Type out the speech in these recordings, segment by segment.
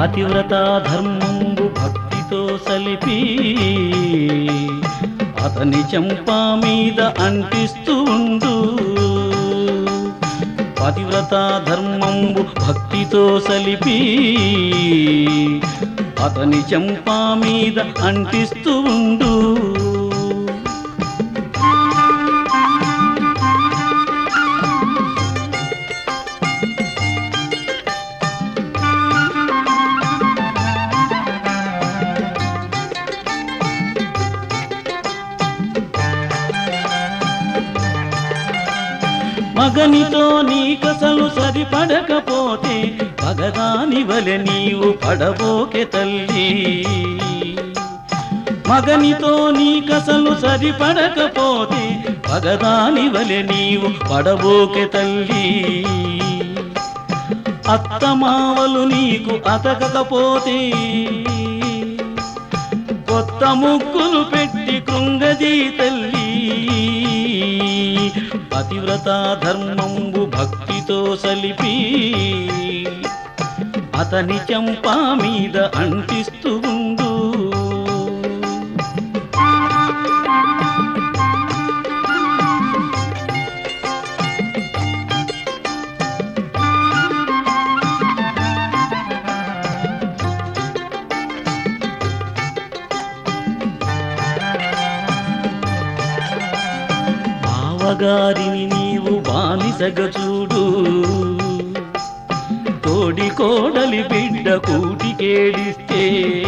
పతివ్రత ధర్మంబు భక్తితో సలిపి అతని చెంపా మీద అంటిస్తూ ఉండు పతివ్రత ధర్మంబు భక్తితో సలిపి అతని చెంపా మీద అంటిస్తూ ఉండు మగనితో నీకసలు సరిపడకపోతే పగదాని వలె నీవు పడబోకె తల్లి మగనితో నీకసలు సరిపడకపోతే పగదాని వలె నీవు పడబోకె తల్లి అత్తమావలు నీకు అతకకపోతే కొత్త ముక్కులు పెట్టి కృంగది తల్లి పతివ్రత ధర్మంబు భక్తితో సలిపి అతని చెంపా మీద అంటిస్తూ ఉండు బావగారిని నీవు బానిసగా చూడు కోడి కోడలి బిడ్డ కూటికేడిస్తే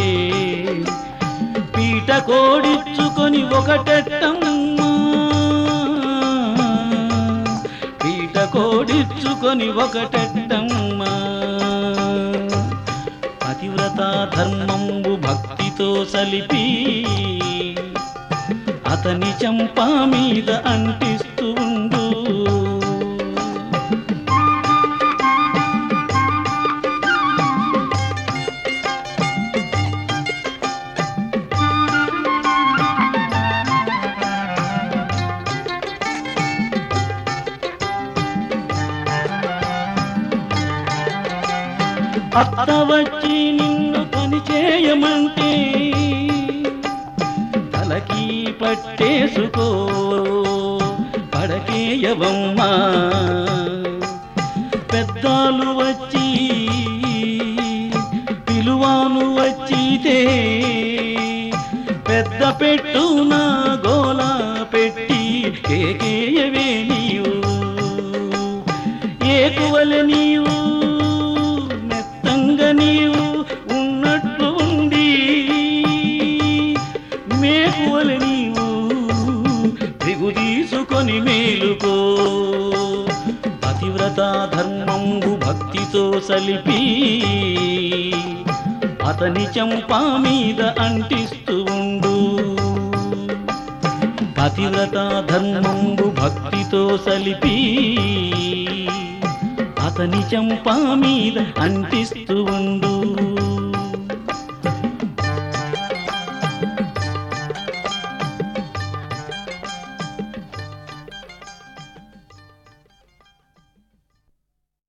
పీట కోడిచ్చుకొని ఒకటెట్టమ్మా పీట కోడిచ్చుకొని ఒకటెట్టమ్మా పతివ్రత ధర్మంబు భక్తితో సలిపి అతని చంపా మీద అంటిస్తూ ఉండు అత్త వచ్చి నిన్ను పని చేయమంటే తలకి పట్టేసుకో పడకేయవమ్మా పెద్దాలు వచ్చి పిలువాను వచ్చితే పెద్ద పెట్టు నా గోల పెట్టి కేకేయవే నీవు ఏకువల నీవు మెత్తంగా నీవు ఉన్నట్లు ఉండి మేకువల నీవు దిగు తీసుకొని మేలుకో పతివ్రత ధర్మంబు భక్తితో సలిపి అతని చంపా మీద అంటిస్తూ ఉండు పతివ్రత ధర్మంబు భక్తితో సలిపి అతని చంపా మీద అంటిస్తూ ఉండు